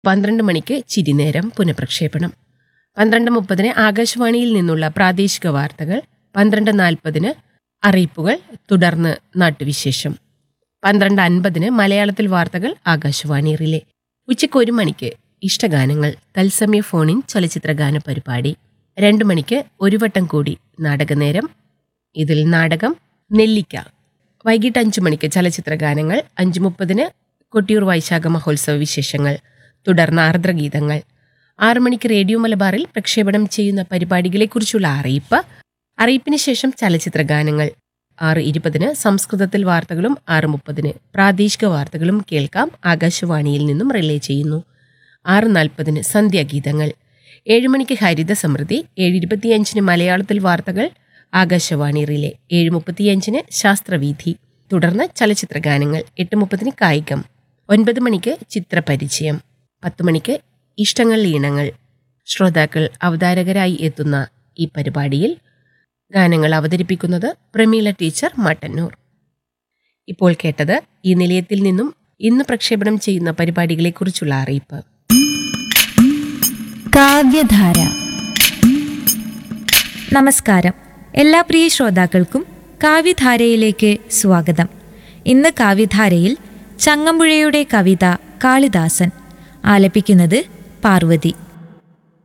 പന്ത്രണ്ട് മണിക്ക് ചിരിനേരം പുനഃപ്രക്ഷേപണം പന്ത്രണ്ട് മുപ്പതിന് ആകാശവാണിയിൽ നിന്നുള്ള പ്രാദേശിക വാർത്തകൾ പന്ത്രണ്ട് നാൽപ്പതിന് അറിയിപ്പുകൾ തുടർന്ന് നാട്ടുവിശേഷം പന്ത്രണ്ട് അൻപതിന് മലയാളത്തിൽ വാർത്തകൾ ആകാശവാണി റിലേ ഉച്ചയ്ക്ക് ഒരു മണിക്ക് ഇഷ്ടഗാനങ്ങൾ തത്സമയ ഫോണിൻ ചലച്ചിത്ര ഗാന പരിപാടി രണ്ടു മണിക്ക് ഒരു വട്ടം കൂടി നാടകനേരം ഇതിൽ നാടകം നെല്ലിക്ക വൈകിട്ട് അഞ്ചു മണിക്ക് ചലച്ചിത്ര ഗാനങ്ങൾ അഞ്ചു മുപ്പതിന് കൊട്ടിയൂർ വൈശാഖ മഹോത്സവ വിശേഷങ്ങൾ തുടർന്ന് ആർദ്രഗീതങ്ങൾ ആറു മണിക്ക് റേഡിയോ മലബാറിൽ പ്രക്ഷേപണം ചെയ്യുന്ന പരിപാടികളെക്കുറിച്ചുള്ള അറിയിപ്പ് അറിയിപ്പിന് ശേഷം ചലച്ചിത്ര ഗാനങ്ങൾ ആറ് ഇരുപതിന് സംസ്കൃതത്തിൽ വാർത്തകളും ആറ് മുപ്പതിന് പ്രാദേശിക വാർത്തകളും കേൾക്കാം ആകാശവാണിയിൽ നിന്നും റിലേ ചെയ്യുന്നു ആറ് നാൽപ്പതിന് സന്ധ്യാഗീതങ്ങൾ ഏഴ് മണിക്ക് ഹരിത സമൃദ്ധി ഏഴ് ഇരുപത്തിയഞ്ചിന് മലയാളത്തിൽ വാർത്തകൾ ആകാശവാണി റിലേ ഏഴ് മുപ്പത്തിയഞ്ചിന് ശാസ്ത്രവീഥി തുടർന്ന് ചലച്ചിത്ര ഗാനങ്ങൾ എട്ട് മുപ്പതിന് കായികം ഒൻപത് മണിക്ക് ചിത്രപരിചയം പത്ത് മണിക്ക് ഇഷ്ടങ്ങൾ ഈണങ്ങൾ ശ്രോതാക്കൾ അവതാരകരായി എത്തുന്ന ഈ പരിപാടിയിൽ ഗാനങ്ങൾ അവതരിപ്പിക്കുന്നത് പ്രമീള ടീച്ചർ മട്ടന്നൂർ ഇപ്പോൾ കേട്ടത് ഈ നിലയത്തിൽ നിന്നും ഇന്ന് പ്രക്ഷേപണം ചെയ്യുന്ന പരിപാടികളെക്കുറിച്ചുള്ള അറിയിപ്പ് കാവ്യധാര നമസ്കാരം എല്ലാ പ്രിയ ശ്രോതാക്കൾക്കും കാവ്യധാരയിലേക്ക് സ്വാഗതം ഇന്ന് കാവ്യധാരയിൽ ചങ്ങമ്പുഴയുടെ കവിത കാളിദാസൻ ആലപിക്കുന്നത് പാർവതി